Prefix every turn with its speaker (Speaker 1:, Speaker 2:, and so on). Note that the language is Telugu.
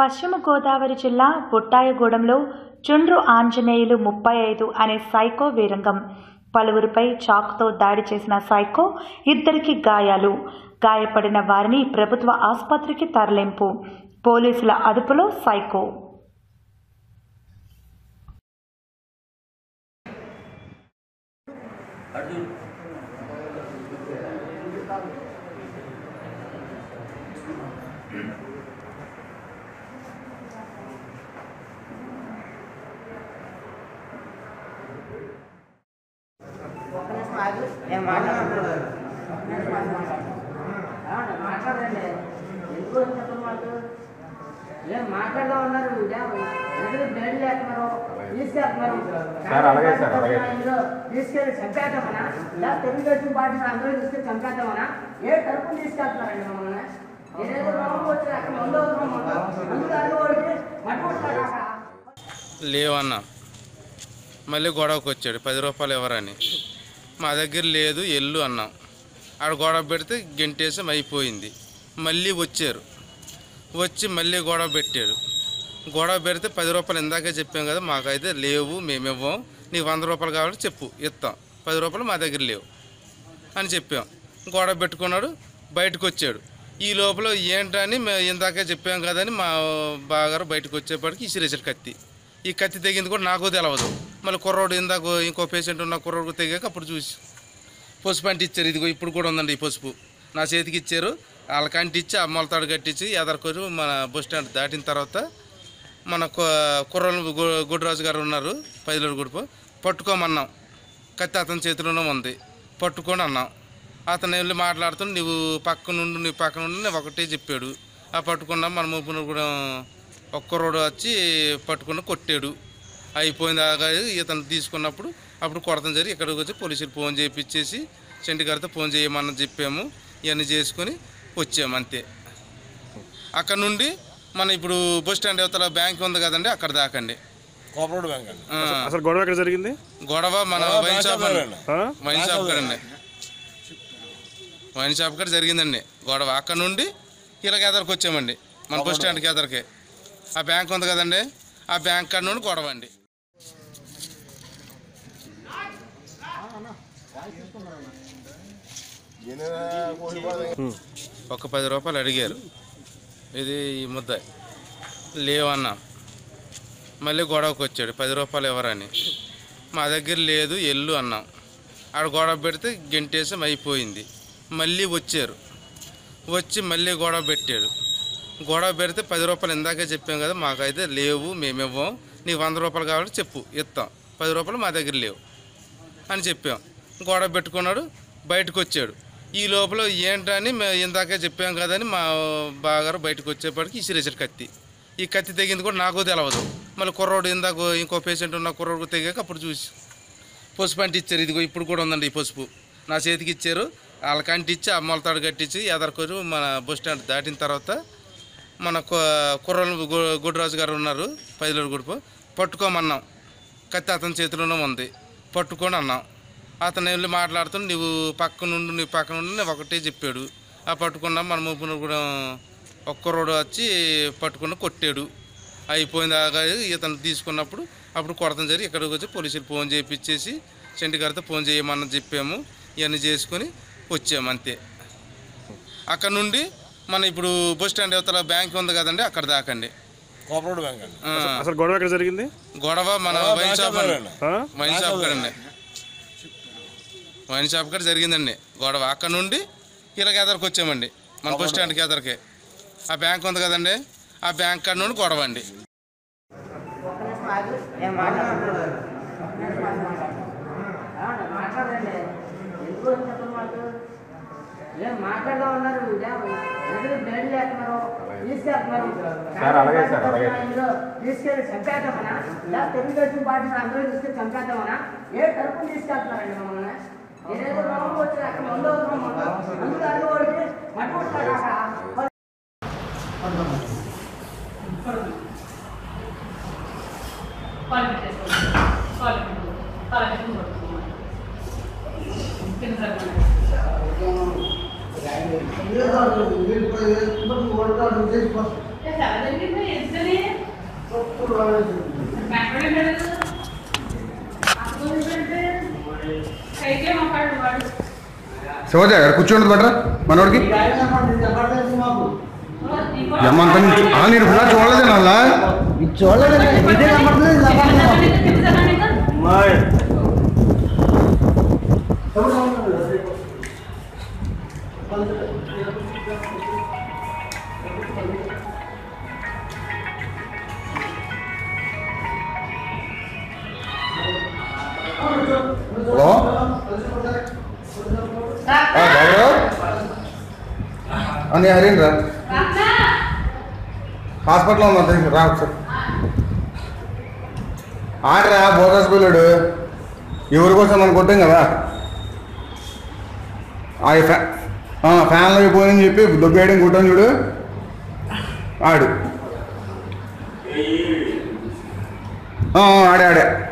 Speaker 1: పశ్చిమ గోదావరి జిల్లా బుట్టాయగూడెంలో చుండ్రు ఆంజనేయులు ముప్పై ఐదు అనే సైకో వీరంగం పలువురిపై చాకుతో దాడి చేసిన సైకో ఇద్దరికి గాయాలు గాయపడిన వారిని ప్రభుత్వ ఆసుపత్రికి తరలింపు పోలీసుల అదుపులో సైకో
Speaker 2: ఒక్క నిమిషం ఆగు. నేను మాట్లాడను. ఏమండి? మాట్లాడండి ఎందుకు వచ్చినప్పుడు మాకు ఏం మాట్లాడదా ఉన్నారు ఇదేం ఎందుకు బ్లడ్ లేకున్నారు తీసుకెళ్తున్నారు
Speaker 3: సార్, అలాగే సార్, అలాగే.
Speaker 2: ఇందులో తీసుకెళ్ళి చంపేద్దామనా లేదా తెలుగుదేశం పార్టీ అందరూ తీసుకెళ్ళి చంపేద్దామనా ఏ తరపున తీసుకెళ్తున్నారండి మమ్మల్ని నేనేదో రోగం వచ్చి అక్కడ మందు అవుతున్నాం మందు తాగేవాడికి మట్టుకుంటున్నారా
Speaker 4: లేవన్నా మళ్ళీ గొడవకు వచ్చాడు పది రూపాయలు ఎవరని మా దగ్గర లేదు ఎల్లు అన్నాం ఆడ గొడవ పెడితే గెంటేసం అయిపోయింది మళ్ళీ వచ్చారు వచ్చి మళ్ళీ గొడవ పెట్టాడు గొడవ పెడితే పది రూపాయలు ఇందాకే చెప్పాం కదా మాకైతే లేవు మేము ఇవ్వం నీకు వంద రూపాయలు కావాలంటే చెప్పు ఇస్తాం పది రూపాయలు మా దగ్గర లేవు అని చెప్పాం గొడవ పెట్టుకున్నాడు బయటకు వచ్చాడు ఈ లోపల ఏంటని మేము ఇందాకే చెప్పాం కదని మా బాగారు బయటకు వచ్చేప్పటికి ఇసిరేసాడు కత్తి ఈ కత్తి తెగింది కూడా నాకు తెలవదు మళ్ళీ కుర్రోడు ఇందాక ఇంకో పేషెంట్ ఉన్న కుర్రోడు తెగాక అప్పుడు చూసి పసుపు అంటి ఇచ్చారు ఇదిగో ఇప్పుడు కూడా ఉందండి ఈ పసుపు నా చేతికి ఇచ్చారు వాళ్ళ కంటి ఇచ్చి ఆ మొలతాడు కట్టించి ఎదరుకొని మన బస్ స్టాండ్ దాటిన తర్వాత మన కు- కుర్రోళ్ళు గు- గుడిరాజు గారు ఉన్నారు పదిలోడు గుడిపు పట్టుకోమన్నాం కత్తి అతని చేతిలోనే ఉంది పట్టుకొని అన్నాం అతను వెళ్ళి మాట్లాడుతూ నువ్వు పక్క నుండి నీ పక్క నుండి నేను ఒకటే చెప్పాడు ఆ పట్టుకున్నాం మన మూపును కూడా ఒక్కరోడు వచ్చి పట్టుకుని కొట్టాడు అయిపోయింది ఆగా ఇతను తీసుకున్నప్పుడు అప్పుడు కొడతాం జరిగి ఇక్కడికి వచ్చి పోలీసులు ఫోన్ చేయించేసి చెంటి గారితో ఫోన్ చేయమని చెప్పాము ఇవన్నీ చేసుకొని వచ్చాము అంతే అక్కడ నుండి మన ఇప్పుడు బస్ స్టాండ్ యువతల బ్యాంక్ ఉంది కదండి అక్కడ దాకండి
Speaker 3: కోపరోడ్ బ్యాంక్ అండి
Speaker 4: ఆ,
Speaker 5: అసలు గొడవ ఎక్కడ జరిగింది
Speaker 4: గొడవ మన వైన్ షాప్ అండి
Speaker 5: ఆ?
Speaker 4: వైన్ షాప్ కాడండి వైన్ షాప్ కాడ జరిగిందండి గొడవ అక్కడ నుండి ఇలాగ ఎదరికి వచ్చామండి మన బస్ స్టాండ్కి ఎదరికి ఆ బ్యాంక్ ఉంది కదండి ఆ బ్యాంక్ కాడ నుండి గొడవ అండి ఒక పది రూపాయలు అడిగారు ఇది ఈ ముద్ద లేవన్నా మళ్ళీ గొడవకు వచ్చాడు పది రూపాయలు ఎవరని మా దగ్గర లేదు ఎల్లు అన్నాం ఆడ గొడవ పెడితే గెంటేసం అయిపోయింది మళ్ళీ వచ్చారు వచ్చి మళ్ళీ గొడవ పెట్టాడు గొడవ పెడితే పది రూపాయలు ఇందాకే చెప్పాం కదా మాకైతే లేవు మేము ఇవ్వం నీకు వంద రూపాయలు కావాలంటే చెప్పు ఇస్తాం పది రూపాయలు మా దగ్గర లేవు అని చెప్పాం గొడవ పెట్టుకున్నాడు బయటకు వచ్చాడు ఈ లోపల ఏంటని మేము ఇందాకే చెప్పాం కదని మా బాగారు బయటకు వచ్చేప్పటికి ఇసిరేసాడు కత్తి ఈ కత్తి తెగింది కూడా నాకు తెలవదు మళ్ళీ కుర్రోడు ఇందాక ఇంకో పేషెంట్ ఉన్న కుర్రోడు తెగాక అప్పుడు చూసి పసుపు అంటి ఇచ్చారు ఇదిగో ఇప్పుడు కూడా ఉందండి ఈ పసుపు నా చేతికి ఇచ్చారు వాళ్ళ కంటి ఇచ్చి ఆ మొలతాడు కట్టించి ఎదరుకొని మన బస్ స్టాండ్ దాటిన తర్వాత మన కు- కుర్రోళ్ళు గు- గుడిరాజు గారు ఉన్నారు పదిలోడు గుడిపు పట్టుకోమన్నాం కత్తి అతని చేతిలోనే ఉంది పట్టుకొని అన్నాం అతను వెళ్ళి మాట్లాడుతూ నువ్వు పక్క నుండి నీ పక్క నుండి నేను ఒకటే చెప్పాడు ఆ పట్టుకున్నాం మన మూపును కూడా ఒక్కరోడు వచ్చి పట్టుకుని కొట్టాడు అయిపోయింది ఆగా ఇతను తీసుకున్నప్పుడు అప్పుడు కొడతాం జరిగి ఇక్కడికి వచ్చి పోలీసులు ఫోన్ చేయించేసి చెంటి గారితో ఫోన్ చేయమని చెప్పాము ఇవన్నీ చేసుకొని వచ్చాము అంతే అక్కడ నుండి మన ఇప్పుడు బస్ స్టాండ్ యువతల బ్యాంక్ ఉంది కదండి అక్కడ దాకండి
Speaker 3: కోపరోడ్ బ్యాంక్ అండి
Speaker 4: ఆ,
Speaker 5: అసలు గొడవ ఎక్కడ జరిగింది
Speaker 4: గొడవ మన వైన్ షాప్ అండి.
Speaker 5: ఆ?
Speaker 4: వైన్ షాప్ కాడండి వైన్ షాప్ కాడ జరిగిందండి గొడవ అక్కడ నుండి ఇలాగ ఎదరికి వచ్చామండి మన బస్ స్టాండ్కి ఎదరికి ఆ బ్యాంక్ ఉంది కదండి ఆ బ్యాంక్ కాడ నుండి గొడవ అండి
Speaker 2: ఒక్క నిమిషం ఆగు. నేను మాట్లాడను. ఏమండి? మాట్లాడండి ఎందుకు వచ్చినప్పుడు మాకు ఏం మాట్లాడదా ఉన్నారు ఇదేం ఎందుకు బ్లడ్ లేకున్నారు తీసుకెళ్తున్నారు
Speaker 3: సార్, అలాగే సార్, అలాగే.
Speaker 2: ఇందులో తీసుకెళ్ళి చంపేద్దామనా లేదా తెలుగుదేశం పార్టీ అందరూ తీసుకెళ్ళి చంపేద్దామనా ఏ తరపున తీసుకెళ్తున్నారండి మమ్మల్ని నేనేదో రోగం వచ్చి అక్కడ మందు అవుతున్నాం మందు తాగేవాడికి మట్టుకుంటున్నారా
Speaker 6: ఏ శివజ గారు కూర్చోండి బట్రా మనోడికి ఎమ్మంత ఆ నేను ఫుల్లా చూడలేదు నాలా
Speaker 2: చూడలేదు ఇదే కనపడుతుంది ఇది కనపడుతుంది
Speaker 6: హలో ఆ, బాబు అని హరీన్ రా హాస్పిటల్లో ఉన్నా దగ్గర రా ఒకసారి ఆడరా బోగస్ పిల్లడు ఎవరి కోసం మనం కొట్టాం కదా ఆ ఫ్యా ఆ, ఫ్యాన్లో పోయని చెప్పి దొబ్బేయడం కొట్టాను చూడు ఆడు ఆ, ఆ, ఆడే ఆడే